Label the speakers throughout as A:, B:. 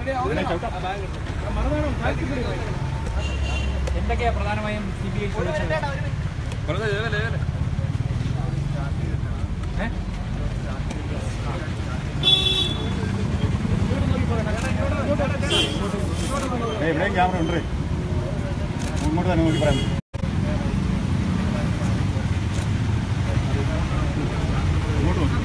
A: എന്തൊക്കെയാ പ്രധാനമായും C B I ചോദിച്ചത് ഏ?
B: ഏയ് ഇവിടെയും ക്യാമറ ഉണ്ട് ഇങ്ങോട്ട് തന്നെ നോക്കി പറയാം ഇങ്ങോട്ട് നോക്കി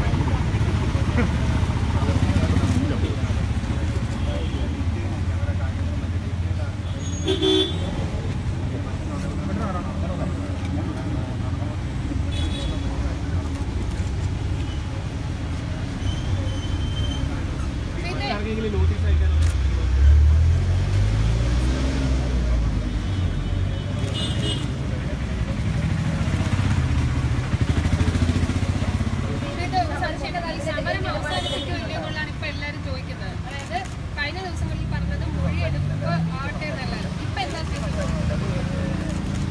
C: സമരം അവസാനിപ്പിക്കുമോ ഇല്ലയോ എന്നുള്ളതാണ് ഇപ്പൊ എല്ലാരും ചോദിക്കുന്നത് അതായത് കഴിഞ്ഞ ദിവസങ്ങളിൽ പറഞ്ഞത് മൊഴിയെടുപ്പ് ആവട്ടെ എന്നല്ലായിരുന്നു ഇപ്പൊ എന്താ സ്ഥിതി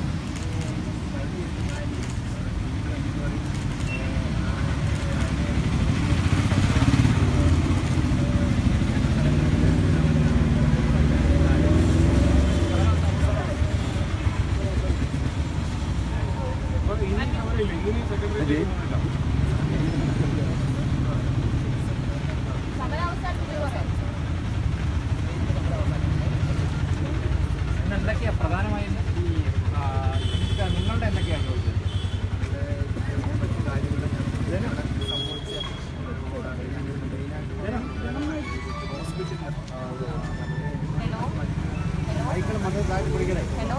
C: സമരം അവസാനിപ്പിക്കുമോ
A: ഇന്ന് എന്തൊക്കെയാ പ്രധാനമായും ഈ ആ, നിങ്ങൾക്ക് നിങ്ങളുടെ എന്തൊക്കെയാണ് ചോദിച്ചത്
C: ഹലോ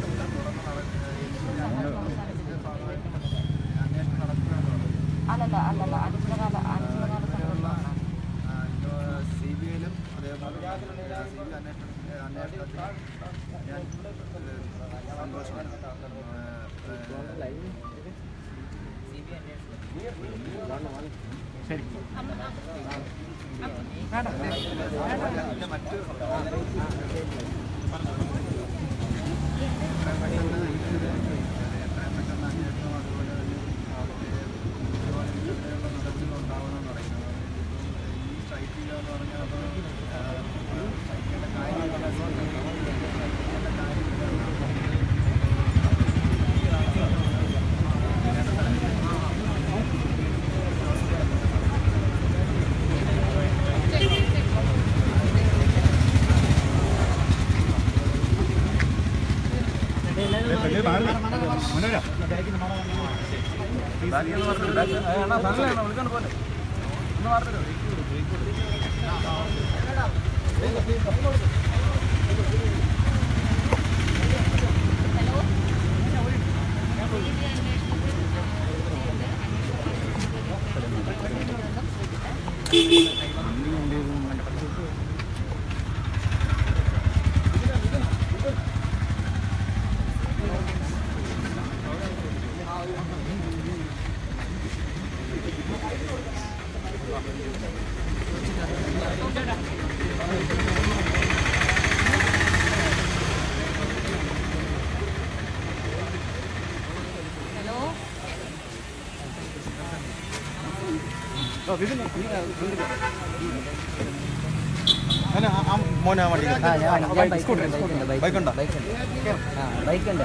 D: അല്ലല്ല അല്ലല്ല അടിച്ചകാല അടിച്ചകാല സംഘടനയാണ്
E: സി ബി ഐയിലും അതേപോലെ സി ബി അന്വേഷണത്തിൽ ഞാൻ സന്തോഷമാണ്
A: ശരി
E: അതിൻ്റെ മറ്റ് എത്രയും പെട്ടെന്ന് അന്വേഷണം അതുപോലെ തന്നെ ഒരുപാട് ഇങ്ങനെയുള്ള നടപടികൾ ഉണ്ടാവണമെന്ന് പറയുന്നത് ഈ സ്ട്രൈക്ക് ചെയ്യുക എന്ന് പറഞ്ഞാൽ അത് സ്ട്രൈക്കിൻ്റെ കാര്യം
B: മനോര
C: ഹലോ
E: മോനാ വണ്ടി
D: ബൈക്കുണ്ടോ ബൈക്കുണ്ട്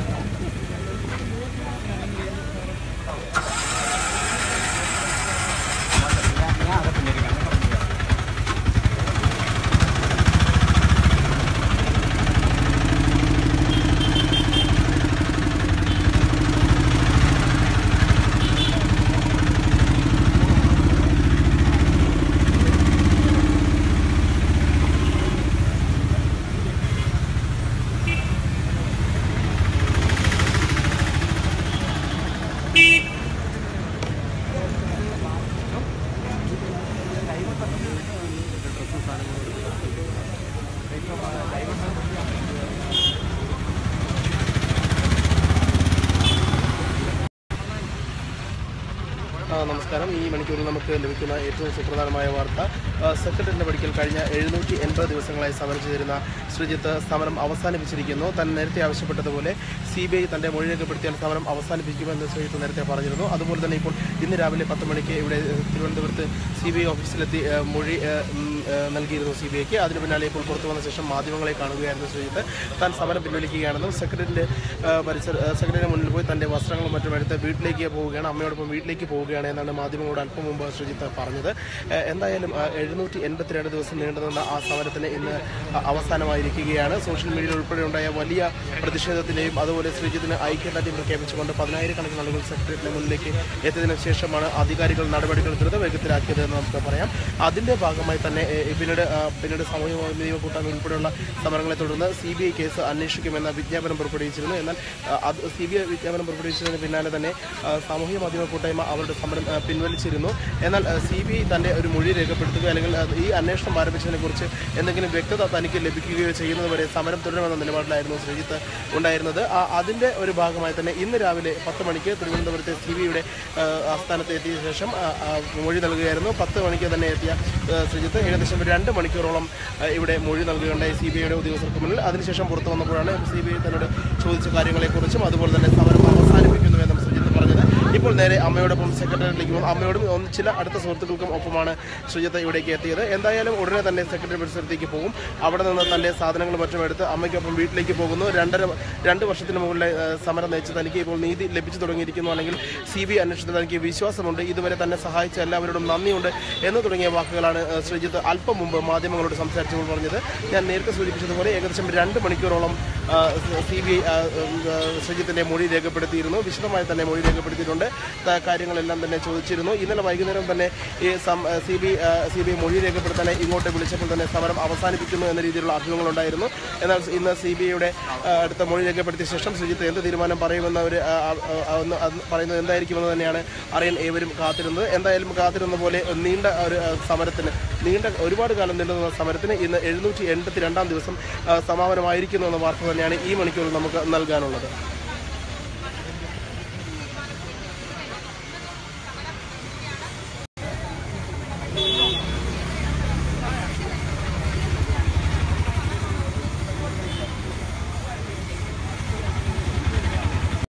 F: ആ, നമസ്കാരം ഈ മണിക്കൂറിൽ നമുക്ക് ലഭിക്കുന്ന ഏറ്റവും സുപ്രധാനമായ വാർത്ത ആ, സെക്രട്ടറിയുടെ പഠിക്കൽ കഴിഞ്ഞ എഴുന്നൂറ്റി എൺപത് ദിവസങ്ങളായി സമരം ചെയ്തിരുന്ന ശ്രീജിത്ത് സമരം അവസാനിപ്പിച്ചിരിക്കുന്നു താൻ നേരത്തെ ആവശ്യപ്പെട്ടതുപോലെ സി ബി ഐ തൻ്റെ മൊഴി രേഖപ്പെടുത്തിയാൽ സമരം അവസാനിപ്പിക്കുമെന്ന് ശ്രീജിത്ത് നേരത്തെ പറഞ്ഞിരുന്നു അതുപോലെ തന്നെ ഇപ്പോൾ ഇന്ന് രാവിലെ പത്ത് മണിക്ക് ഇവിടെ ഏഹ്, തിരുവനന്തപുരത്ത് സി ബി ഐ ഓഫീസിലെത്തി ഏഹ്, മൊഴി ഏഹ്, ഉം, ആ, നൽകിയിരുന്നു സി ബി ഐക്ക് അതിന് പിന്നാലെ ഇപ്പോൾ പുറത്തു വന്ന ശേഷം മാധ്യമങ്ങളെ കാണുകയായിരുന്നു ശ്രീജിത്ത് താൻ സമരം പിൻവലിക്കുകയാണെന്നും സെക്രട്ടറിൻ്റെ പരിസര സെക്രട്ടറിയുടെ മുന്നിൽ പോയി തൻ്റെ വസ്ത്രങ്ങളും മറ്റും എടുത്ത് വീട്ടിലേക്ക് പോവുകയാണ് അമ്മയോടൊപ്പം വീട്ടിലേക്ക് പോവുകയാണ് എന്നാണ് മാധ്യമങ്ങളോട് അല്പം മുമ്പ് ശ്രീജിത്ത് പറഞ്ഞത് ആ, എന്തായാലും എഴുന്നൂറ്റി എൺപത്തിരണ്ട് ദിവസം നീണ്ടുനിന്ന ആ സമരത്തിന് ഇന്ന് അ- അവസാനമായിരിക്കുകയാണ് സോഷ്യൽ മീഡിയയിൽ ഉൾപ്പെടെ ഉണ്ടായ വലിയ പ്രതിഷേധത്തിൻ്റെയും അതുപോലെ ശ്രീജിത്തിന് ഐക്യദാർഢ്യം പ്രഖ്യാപിച്ചുകൊണ്ട് പതിനായിരക്കണക്കിന് ആളുകൾ സെക്രട്ടറിയുടെ മുന്നിലേക്ക് എത്തിയതിനു ശേഷമാണ് അധികാരികൾ നടപടികൾ ദ്രുതവേഗത്തിലാക്കിയത് എന്ന് നമുക്ക് പറയാം അതിൻ്റെ ഭാഗമായി തന്നെ ഏ, പിന്നീട് ആ, പിന്നീട് സാമൂഹ്യ മാധ്യമ കൂട്ടായ്മ ഉൾപ്പെടെയുള്ള സമരങ്ങളെ തുടർന്ന് സി ബി ഐ കേസ് അന്വേഷിക്കുമെന്ന വിജ്ഞാപനം പുറപ്പെടുവിച്ചിരുന്നു എന്നാൽ ആ, അത് സി ബി ഐ വിജ്ഞാപനം പുറപ്പെടുവിച്ചതിന് പിന്നാലെ തന്നെ ആ, സാമൂഹ്യ മാധ്യമ കൂട്ടായ്മ അവരുടെ സമരം ആ, പിൻവലിച്ചിരുന്നു എന്നാൽ സി ബി ഐ തൻ്റെ ഒരു മൊഴി രേഖപ്പെടുത്തുകയോ അല്ലെങ്കിൽ അത് ഈ അന്വേഷണം ആരംഭിച്ചതിനെ കുറിച്ച് എന്തെങ്കിലും വ്യക്തത തനിക്ക് ലഭിക്കുകയോ ചെയ്യുന്നതുവരെ സമരം തുടരുമെന്ന നിലപാടിലായിരുന്നു ശ്രീജിത്ത് ഉണ്ടായിരുന്നത് ആ, അതിൻ്റെ ഒരു ഭാഗമായി തന്നെ ഇന്ന് രാവിലെ പത്ത് മണിക്ക് തിരുവനന്തപുരത്തെ സി ബി ഐയുടെ ആസ്ഥാനത്ത് എത്തിയ ശേഷം ആ, ആ, മൊഴി നൽകുകയായിരുന്നു പത്ത് മണിക്ക് തന്നെ എത്തിയ ആ, ശ്രീജിത്ത് ഏകദേശം രണ്ട് മണിക്കൂറോളം ആ, ഇവിടെ മൊഴി നൽകുകയുണ്ടായി സി ബി ഐയുടെ ഉദ്യോഗസ്ഥർക്ക് മുന്നിൽ അതിനുശേഷം പുറത്തു വന്നപ്പോഴാണ് സി ബി ഐ തന്നോട് ചോദിച്ച കാര്യങ്ങളെക്കുറിച്ചും അതുപോലെ തന്നെ സമരം അവസാനിപ്പിക്കുന്നുവെന്നും ശ്രീജിത്ത് പറഞ്ഞത് ഇപ്പോൾ നേരെ അമ്മയോടൊപ്പം സെക്രട്ടറിയിലേക്ക് പോകും അമ്മയോടും ഒന്ന് ചില അടുത്ത സുഹൃത്തുക്കൾക്കും ഒപ്പമാണ് ശ്രീജിത്ത് ഇവിടേക്ക് എത്തിയത് എന്തായാലും ഉടനെ തന്നെ സെക്രട്ടറി പരിസരത്തേക്ക് പോകും അവിടെ നിന്ന് തൻ്റെ സാധനങ്ങൾ മറ്റും എടുത്ത് അമ്മയ്ക്കൊപ്പം വീട്ടിലേക്ക് പോകുന്നു രണ്ടര രണ്ട് വർഷത്തിന് മുകളിലെ ആ, സമരം നയിച്ച് തനിക്ക് ഇപ്പോൾ നീതി ലഭിച്ചു തുടങ്ങിയിരിക്കുന്നു അല്ലെങ്കിൽ സി ബി അന്വേഷണത്തിൽ തനിക്ക് വിശ്വാസമുണ്ട് ഇതുവരെ തന്നെ സഹായിച്ച എല്ലാവരോടും നന്ദിയുണ്ട് എന്ന് തുടങ്ങിയ വാക്കുകളാണ് ആ, ശ്രീജിത്ത് അല്പം മുമ്പ് മാധ്യമങ്ങളോട് സംസാരിച്ചപ്പോൾ പറഞ്ഞത് ഞാൻ നേരത്തെ സൂചിപ്പിച്ചതുപോലെ ഏകദേശം രണ്ട് മണിക്കൂറോളം സി ബി ഐ ശ്രീജിത്തിൻ്റെ മൊഴി രേഖപ്പെടുത്തിയിരുന്നു വിശദമായി തന്നെ മൊഴി രേഖപ്പെടുത്തിയിട്ടുണ്ട് ത- കാര്യങ്ങളെല്ലാം തന്നെ ചോദിച്ചിരുന്നു ഇന്നലെ വൈകുന്നേരം തന്നെ ഈ C B C B I മൊഴി രേഖപ്പെടുത്താനായി ഇങ്ങോട്ട് വിളിച്ചപ്പോൾ തന്നെ സമരം അവസാനിപ്പിക്കുന്നു എന്ന രീതിയിലുള്ള അഭ്യൂഹങ്ങളുണ്ടായിരുന്നു എന്നാൽ ഇന്ന് സി ബി ഐയുടെ അടുത്ത മൊഴി രേഖപ്പെടുത്തിയ ശേഷം ശ്രീജിത്ത് എന്ത് തീരുമാനം പറയുമെന്ന് അവർ ഒന്ന് അത് പറയുന്നത് എന്തായിരിക്കുമെന്ന് തന്നെയാണ് അറിയാൻ ഏവരും കാത്തിരുന്നത് എന്തായാലും കാത്തിരുന്ന പോലെ നീണ്ട ഒരു ആ, സമരത്തിന് നീണ്ട ഒരുപാട് കാലം നീണ്ടുനിന്ന സമരത്തിന് ഇന്ന് എഴുന്നൂറ്റി എൺപത്തി രണ്ടാം ദിവസം ആ, സമാപനമായിരിക്കുന്നു എന്ന വാർത്ത തന്നെയാണ് ഈ മണിക്കൂറിൽ നമുക്ക് നൽകാനുള്ളത്